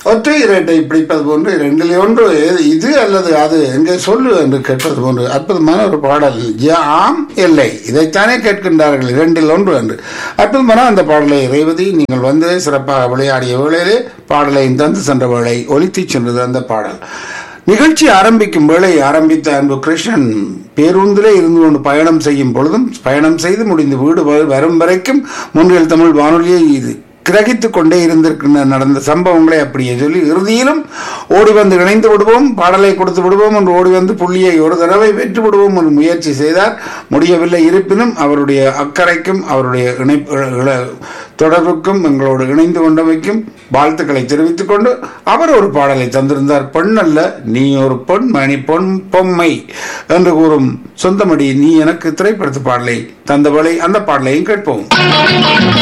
ஒற்றை இரட்டை பிடிப்பது போன்று இரண்டில் ஒன்று எது- இது அல்லது அது எங்கே சொல்லு என்று கேட்பது போன்று அற்புதமான ஒரு பாடல் ஆம் இல்லை இதைத்தானே கேட்கின்றார்கள் இரண்டில் ஒன்று என்று அற்புதமான அந்த பாடலை ரேவதி நீங்கள் வந்து சிறப்பாக விளையாடிய வேளையிலே பாடலை தந்து சென்ற வேளை ஒலித்து சென்றது அந்த பாடல் நிகழ்ச்சி ஆரம்பிக்கும் வேளை ஆரம்பித்த அன்பு கிருஷ்ணன் பேருந்திலே இருந்து கொண்டு பயணம் செய்யும் பொழுதும் பயணம் செய்து முடிந்து வீடு வ- வரும் வரைக்கும் முன்னில் தமிழ் வானொலியை இது கிரகித்துக் கொண்டே இருந்திருக்கின்ற நடந்த சம்பவங்களை அப்படியே சொல்லி இறுதியிலும் ஓடி வந்து இணைந்து விடுவோம் பாடலை கொடுத்து விடுவோம் என்று ஓடி வந்து புள்ளியை ஒரு தடவை வெற்றி விடுவோம் என்று முயற்சி செய்தார் முடியவில்லை இருப்பினும் அவருடைய அக்கறைக்கும் அவருடைய இணைப்பு இழ- தொடர்புக்கும் எங்களோடு இணைந்து கொண்டமைக்கும் வாழ்த்துக்களை தெரிவித்துக் கொண்டு அவர் ஒரு பாடலை தந்திருந்தார் பெண் அல்ல நீ ஒரு பொன் மணி பொன் பொம்மை என்று கூறும் சொந்தமடி நீ எனக்கு திரைப்படத்து பாடலை தந்தவளை அந்த பாடலையும் கேட்போம்